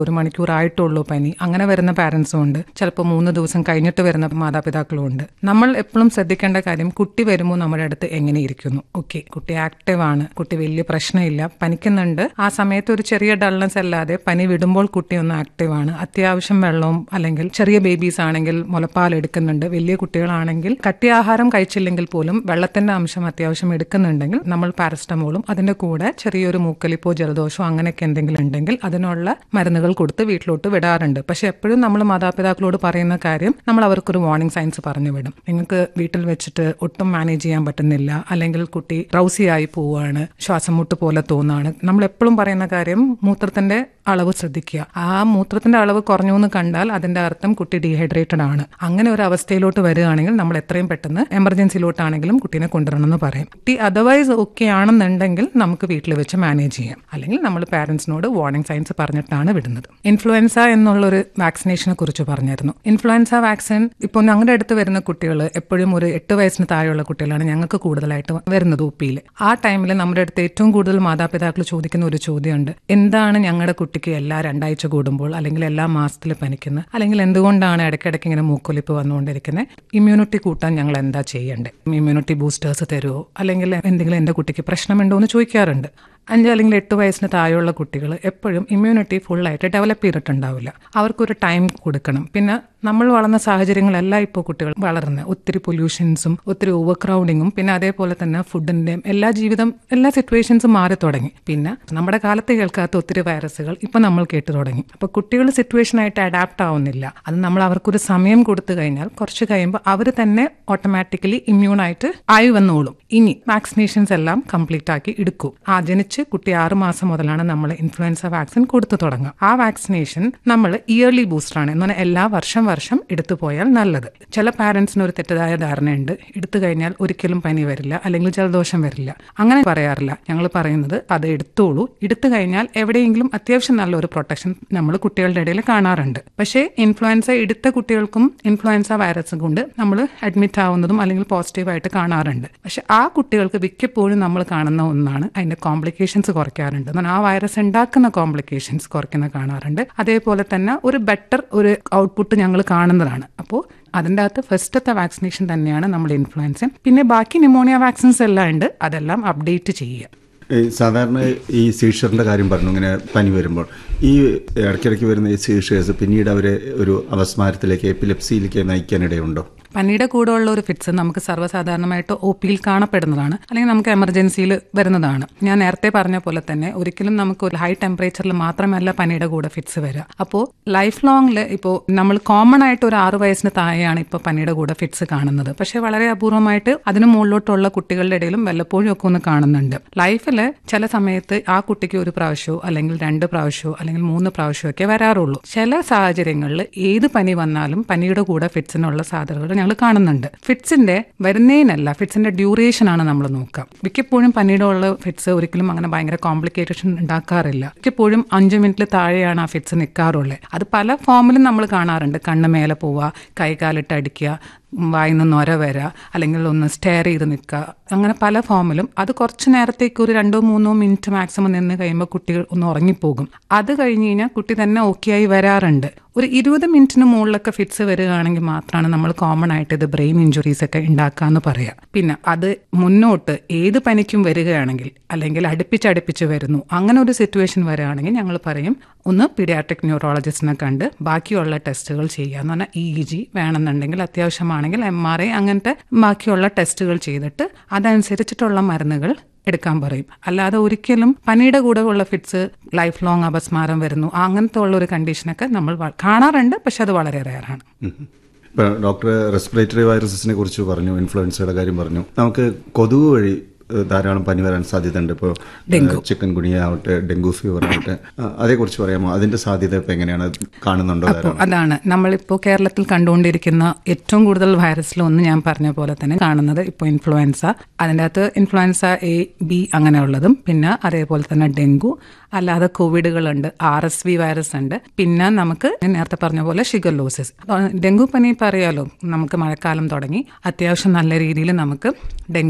ഒരു മണിക്കൂറായിട്ടുള്ളൂ പനി അങ്ങനെ വരുന്ന പാരൻസും ഉണ്ട് ചിലപ്പോൾ മൂന്ന് ദിവസം കഴിഞ്ഞിട്ട് വരുന്ന മാതാപിതാക്കളും ഉണ്ട് നമ്മൾ എപ്പോഴും ശ്രദ്ധിക്കേണ്ട കാര്യം കുട്ടി വരുമ്പോൾ നമ്മുടെ അടുത്ത് എങ്ങനെ ഇരിക്കുന്നു ഓക്കെ കുട്ടി ആക്റ്റീവ് ആണ് കുട്ടി വലിയ പ്രശ്നമില്ല പനിക്കുന്നുണ്ട് ആ സമയത്ത് ഒരു ചെറിയ ഡൾനെസ് അല്ലാതെ പനി വിടുമ്പോൾ കുട്ടി ഒന്ന് ആക്റ്റീവ് ആണ് അത്യാവശ്യം വെള്ളവും അല്ലെങ്കിൽ ചെറിയ ബേബീസ് ആണെങ്കിൽ മുലപ്പാൽ എടുക്കുന്നുണ്ട് വലിയ കുട്ടികളാണെങ്കിൽ കട്ടിയാഹാരം കഴിച്ചില്ലെങ്കിൽ പോലും വെള്ളത്തിന്റെ അംശം അത്യാവശ്യം എടുക്കുന്നുണ്ടെങ്കിൽ നമ്മൾ പാരസ്റ്റമോളും അതിന്റെ കൂടെ ചെറിയൊരു മൂക്കലിപ്പോ ജലദോഷമോ അങ്ങനെയൊക്കെ എന്തെങ്കിലും ഉണ്ടെങ്കിൽ അതിനുള്ള മരുന്നുകൾ കൊടുത്ത് വീട്ടിലോട്ട് വിടാറുണ്ട് പക്ഷെ എപ്പോഴും നമ്മൾ മാതാപിതാക്കളോട് പറയുന്ന കാര്യം നമ്മൾ അവർക്കൊരു വാർണിംഗ് സയൻസ് പറഞ്ഞു വിടും നിങ്ങൾക്ക് വീട്ടിൽ വെച്ചിട്ട് ഒട്ടും മാനേജ് ചെയ്യാൻ പറ്റുന്നില്ല അല്ലെങ്കിൽ കുട്ടി റൗസിയായി പോവുകയാണ് ശ്വാസം മുട്ട് പോലെ തോന്നുകയാണ് നമ്മൾ എപ്പോഴും പറയുന്ന കാര്യം മൂത്രത്തിന്റെ അളവ് ശ്രദ്ധിക്കുക ആ മൂത്രത്തിന്റെ അളവ് കുറഞ്ഞു എന്ന് കണ്ടാൽ അതിന്റെ അർത്ഥം കുട്ടി ഡീഹൈഡ്രേറ്റഡ് ആണ് അങ്ങനെ ഒരു അവസ്ഥയിലോട്ട് വരികയാണെങ്കിൽ നമ്മൾ എത്രയും പെട്ടെന്ന് എമർജൻസിയിലോട്ടാണെങ്കിലും കുട്ടീനെ കൊണ്ടുവരണമെന്ന് പറയും കുട്ടി അതർവൈസ് ഓക്കെ ആണെന്നുണ്ടെങ്കിൽ നമുക്ക് വീട്ടിൽ വെച്ച് മാനേജ് ചെയ്യാം അല്ലെങ്കിൽ നമ്മൾ പാരന്റ്സിനോട് വാർണിംഗ് സയൻസ് പറഞ്ഞിട്ടാണ് വിടുന്നത് ഇൻഫ്ലുവൻസ എന്നുള്ളൊരു വാക്സിനേഷനെ കുറിച്ച് പറഞ്ഞിരുന്നു ഇൻഫ്ലുവൻസ വാക്സിൻ ഇപ്പോൾ ഞങ്ങളുടെ അടുത്ത് വരുന്ന കുട്ടികൾ എപ്പോഴും ഒരു എട്ട് വയസ്സിന് താഴെയുള്ള കുട്ടികളാണ് ഞങ്ങൾക്ക് കൂടുതലായിട്ട് വരുന്നത് ഒപ്പിയിൽ ആ ടൈമിൽ നമ്മുടെ അടുത്ത് ഏറ്റവും കൂടുതൽ മാതാപിതാക്കൾ ചോദിക്കുന്ന ഒരു ചോദ്യമുണ്ട് എന്താണ് ഞങ്ങളുടെ കുട്ടിക്ക് എല്ലാ രണ്ടാഴ്ച കൂടുമ്പോൾ അല്ലെങ്കിൽ എല്ലാ മാസത്തിൽ പനിക്കുന്നത് അല്ലെങ്കിൽ എന്തുകൊണ്ടാണ് ഇടയ്ക്കിടയ്ക്ക് ഇങ്ങനെ മൂക്കൊലിപ്പ് വന്നുകൊണ്ടിരിക്കുന്നത് ഇമ്മ്യൂണിറ്റി കൂട്ടാൻ ഞങ്ങൾ എന്താ ചെയ്യേണ്ടത് ഇമ്മ്യൂണിറ്റി ബൂസ്റ്റേഴ്സ് തരുമോ അല്ലെങ്കിൽ എന്തെങ്കിലും എൻ്റെ കുട്ടിക്ക് പ്രശ്നമുണ്ടോ എന്ന് ചോദിക്കാറുണ്ട് അഞ്ച് അല്ലെങ്കിൽ എട്ട് വയസ്സിന് താഴെയുള്ള കുട്ടികൾ എപ്പോഴും ഇമ്മ്യൂണിറ്റി ഫുള്ളായിട്ട് ഡെവലപ്പ് ചെയ്തിട്ടുണ്ടാവില്ല അവർക്കൊരു ടൈം കൊടുക്കണം പിന്നെ നമ്മൾ വളർന്ന സാഹചര്യങ്ങളെല്ലാം ഇപ്പോൾ കുട്ടികൾ വളർന്ന് ഒത്തിരി പൊല്യൂഷൻസും ഒത്തിരി ഓവർ ക്രൗഡിങ്ങും പിന്നെ അതേപോലെ തന്നെ ഫുഡിന്റെയും എല്ലാ ജീവിതം എല്ലാ സിറ്റുവേഷൻസും മാറി തുടങ്ങി പിന്നെ നമ്മുടെ കാലത്ത് കേൾക്കാത്ത ഒത്തിരി വൈറസുകൾ ഇപ്പൊ നമ്മൾ കേട്ടു തുടങ്ങി അപ്പൊ കുട്ടികൾ സിറ്റുവേഷനായിട്ട് അഡാപ്റ്റ് ആവുന്നില്ല അത് നമ്മൾ അവർക്കൊരു സമയം കൊടുത്തു കഴിഞ്ഞാൽ കുറച്ച് കഴിയുമ്പോൾ അവർ തന്നെ ഓട്ടോമാറ്റിക്കലി ഇമ്മ്യൂണായിട്ട് ആയി വന്നോളും ഇനി വാക്സിനേഷൻസ് എല്ലാം കംപ്ലീറ്റ് ആക്കി എടുക്കൂ ആ ജനിച്ച് കുട്ടി ആറ് മാസം മുതലാണ് നമ്മൾ ഇൻഫ്ലുവൻസ വാക്സിൻ കൊടുത്തു തുടങ്ങുക ആ വാക്സിനേഷൻ നമ്മൾ ഇയർലി ബൂസ്റ്ററാണ് എന്ന് പറഞ്ഞാൽ എല്ലാ വർഷം വർഷം എടുത്തു പോയാൽ നല്ലത് ചില പാരന്റ്സിന് ഒരു തെറ്റായ ധാരണയുണ്ട് എടുത്തു കഴിഞ്ഞാൽ ഒരിക്കലും പനി വരില്ല അല്ലെങ്കിൽ ജലദോഷം വരില്ല അങ്ങനെ പറയാറില്ല ഞങ്ങൾ പറയുന്നത് അത് എടുത്തോളൂ എടുത്തു കഴിഞ്ഞാൽ എവിടെയെങ്കിലും അത്യാവശ്യം നല്ലൊരു പ്രൊട്ടക്ഷൻ നമ്മൾ കുട്ടികളുടെ ഇടയിൽ കാണാറുണ്ട് പക്ഷേ ഇൻഫ്ലുവൻസ എടുത്ത കുട്ടികൾക്കും ഇൻഫ്ലുവൻസ വൈറസ് കൊണ്ട് നമ്മൾ അഡ്മിറ്റ് ആവുന്നതും അല്ലെങ്കിൽ പോസിറ്റീവായിട്ട് കാണാറുണ്ട് പക്ഷെ ആ കുട്ടികൾക്ക് മിക്കപ്പോഴും നമ്മൾ കാണുന്ന ഒന്നാണ് അതിന്റെ കോംപ്ലിക്കേഷൻസ് കുറയ്ക്കാറുണ്ട് എന്നാൽ ആ വൈറസ് ഉണ്ടാക്കുന്ന കോംപ്ലിക്കേഷൻസ് കുറയ്ക്കുന്ന കാണാറുണ്ട് അതേപോലെ തന്നെ ഒരു ബെറ്റർ ഒരു ഔട്ട്പുട്ട് ഞങ്ങൾ കാണുന്നതാണ് അപ്പോൾ അതിൻ്റെ അകത്ത് ഫസ്റ്റത്തെ വാക്സിനേഷൻ തന്നെയാണ് നമ്മൾ ഇൻഫ്ലുവൻസൻ പിന്നെ ബാക്കി ന്യൂമോണിയ വാക്സിൻസ് എല്ലാം ഉണ്ട് അതെല്ലാം അപ്ഡേറ്റ് ചെയ്യുക ഈ സാധാരണ ഈ സീഷറിന്റെ കാര്യം പറഞ്ഞു ഇങ്ങനെ പനി വരുമ്പോൾ ഈ ഇടയ്ക്കിടയ്ക്ക് വരുന്ന ഈ സീഷേഴ്സ് പിന്നീട് അവരെ ഒരു അപസ്മാരത്തിലേക്ക് എപ്പിലെപ്സിയിലേക്ക് നയിക്കാനിടയുണ്ടോ പനിയുടെ കൂടെ ഉള്ള ഒരു ഫിറ്റ്സ് നമുക്ക് സർവ്വസാധാരണമായിട്ട് ഒ പിയിൽ കാണപ്പെടുന്നതാണ് അല്ലെങ്കിൽ നമുക്ക് എമർജൻസിയിൽ വരുന്നതാണ് ഞാൻ നേരത്തെ പറഞ്ഞ പോലെ തന്നെ ഒരിക്കലും നമുക്ക് ഒരു ഹൈ ടെമ്പറേച്ചറിൽ മാത്രമല്ല പനിയുടെ കൂടെ ഫിറ്റ്സ് വരിക അപ്പോൾ ലൈഫ് ലോങ്ങിൽ ഇപ്പോൾ നമ്മൾ കോമൺ ആയിട്ട് ഒരു ആറു വയസ്സിന് താഴെയാണ് ഇപ്പോൾ പനിയുടെ കൂടെ ഫിറ്റ്സ് കാണുന്നത് പക്ഷെ വളരെ അപൂർവമായിട്ട് അതിന് മുകളിലോട്ടുള്ള കുട്ടികളുടെ ഇടയിലും വല്ലപ്പോഴും ഒക്കെ ഒന്ന് കാണുന്നുണ്ട് ലൈഫിൽ ചില സമയത്ത് ആ കുട്ടിക്ക് ഒരു പ്രാവശ്യമോ അല്ലെങ്കിൽ രണ്ട് പ്രാവശ്യമോ അല്ലെങ്കിൽ മൂന്ന് പ്രാവശ്യമോ ഒക്കെ വരാറുള്ളൂ ചില സാഹചര്യങ്ങളിൽ ഏത് പനി വന്നാലും പനിയുടെ കൂടെ ഫിറ്റ്സിനുള്ള സാധ്യതകൾ ഞങ്ങൾ കാണുന്നുണ്ട് ഫിറ്റ്സിന്റെ വരുന്നതിനല്ല ഫിറ്റ്സിന്റെ ഡ്യൂറേഷൻ ആണ് നമ്മൾ നോക്കുക മിക്കപ്പോഴും പനിയുടെ ഉള്ള ഫിറ്റ്സ് ഒരിക്കലും അങ്ങനെ ഭയങ്കര കോംപ്ലിക്കേഷൻ ഉണ്ടാക്കാറില്ല മിക്കപ്പോഴും അഞ്ച് മിനിറ്റിൽ താഴെയാണ് ആ ഫിറ്റ്സ് നിൽക്കാറുള്ളത് അത് പല ഫോമിലും നമ്മൾ കാണാറുണ്ട് കണ്ണ് മേലെ പോവുക കൈകാലിട്ട് അടിക്കുക വായിന്ന് നൊര വരിക അല്ലെങ്കിൽ ഒന്ന് സ്റ്റെയർ ചെയ്ത് നിൽക്കുക അങ്ങനെ പല ഫോമിലും അത് കുറച്ച് നേരത്തേക്ക് ഒരു രണ്ടോ മൂന്നോ മിനിറ്റ് മാക്സിമം നിന്ന് കഴിയുമ്പോൾ കുട്ടികൾ ഒന്ന് ഉറങ്ങിപ്പോകും അത് കഴിഞ്ഞ് കഴിഞ്ഞാൽ കുട്ടി തന്നെ ഓക്കെ ആയി വരാറുണ്ട് ഒരു ഇരുപത് മിനിറ്റിന് മുകളിലൊക്കെ ഫിറ്റ്സ് വരികയാണെങ്കിൽ മാത്രമാണ് നമ്മൾ കോമൺ ആയിട്ട് ഇത് ബ്രെയിൻ ഇഞ്ചുറീസ് ഒക്കെ ഉണ്ടാക്കാന്ന് പറയാം പിന്നെ അത് മുന്നോട്ട് ഏത് പനിക്കും വരികയാണെങ്കിൽ അല്ലെങ്കിൽ അടുപ്പിച്ചടുപ്പിച്ച് വരുന്നു അങ്ങനെ ഒരു സിറ്റുവേഷൻ വരികയാണെങ്കിൽ ഞങ്ങൾ പറയും ഒന്ന് പീഡിയാട്രിക് ന്യൂറോളജിസ്റ്റിനെ കണ്ട് ബാക്കിയുള്ള ടെസ്റ്റുകൾ ചെയ്യുക എന്ന് പറഞ്ഞാൽ ഇ ജി വേണമെന്നുണ്ടെങ്കിൽ അത്യാവശ്യമാണെങ്കിൽ എം ആർ ഐ അങ്ങനത്തെ ബാക്കിയുള്ള ടെസ്റ്റുകൾ ചെയ്തിട്ട് അതനുസരിച്ചിട്ടുള്ള മരുന്നുകൾ എടുക്കാൻ പറയും അല്ലാതെ ഒരിക്കലും പനിയുടെ കൂടെ ഉള്ള ഫിറ്റ്സ് ലൈഫ് ലോങ് അപസ്മാരം വരുന്നു അങ്ങനത്തെ ഉള്ള ഒരു കണ്ടീഷനൊക്കെ നമ്മൾ കാണാറുണ്ട് പക്ഷെ അത് വളരെ റെയറാണ് ഇപ്പൊ ഡോക്ടർ റെസ്പിറേറ്ററി വൈറസസിനെ കുറിച്ച് പറഞ്ഞു ഇൻഫ്ലുവൻസയുടെ കാര്യം പറഞ്ഞു നമുക്ക് കൊതുക് വഴി ധാരാളം പനി വരാൻ സാധ്യതയുണ്ട് ഇപ്പോൾ ചിക്കൻ ഗുണിയ ആവട്ടെ ഡെങ്കു ഫീവർ ആവട്ടെ അതേക്കുറിച്ച് പറയാമോ അതിന്റെ സാധ്യത ഇപ്പൊ എങ്ങനെയാണ് കാണുന്നുണ്ടോ അപ്പോൾ അതാണ് നമ്മളിപ്പോൾ കേരളത്തിൽ കണ്ടുകൊണ്ടിരിക്കുന്ന ഏറ്റവും കൂടുതൽ വൈറസിൽ ഒന്ന് ഞാൻ പറഞ്ഞ പോലെ തന്നെ കാണുന്നത് ഇപ്പോൾ ഇൻഫ്ലുവൻസ അതിൻ്റെ അകത്ത് ഇൻഫ്ലുവൻസ എ ബി അങ്ങനെയുള്ളതും പിന്നെ അതേപോലെ തന്നെ ഡെങ്കു അല്ലാതെ കോവിഡുകളുണ്ട് ആർ എസ് വി വൈറസ് ഉണ്ട് പിന്നെ നമുക്ക് നേരത്തെ പറഞ്ഞ പോലെ ഷിഗല്ലോസിസ് ഡെങ്കു പനി ഇപ്പോൾ അറിയാലോ നമുക്ക് മഴക്കാലം തുടങ്ങി അത്യാവശ്യം നല്ല രീതിയിൽ നമുക്ക് ഡെങ്കുടെ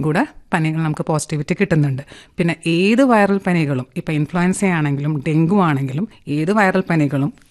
പനികൾ നമുക്ക് പോസിറ്റിവിറ്റി കിട്ടുന്നുണ്ട് പിന്നെ ഏത് വൈറൽ പനികളും ഇപ്പം ഇൻഫ്ലുവൻസ ആണെങ്കിലും ഡെങ്കു ആണെങ്കിലും ഏത് വൈറൽ പനികളും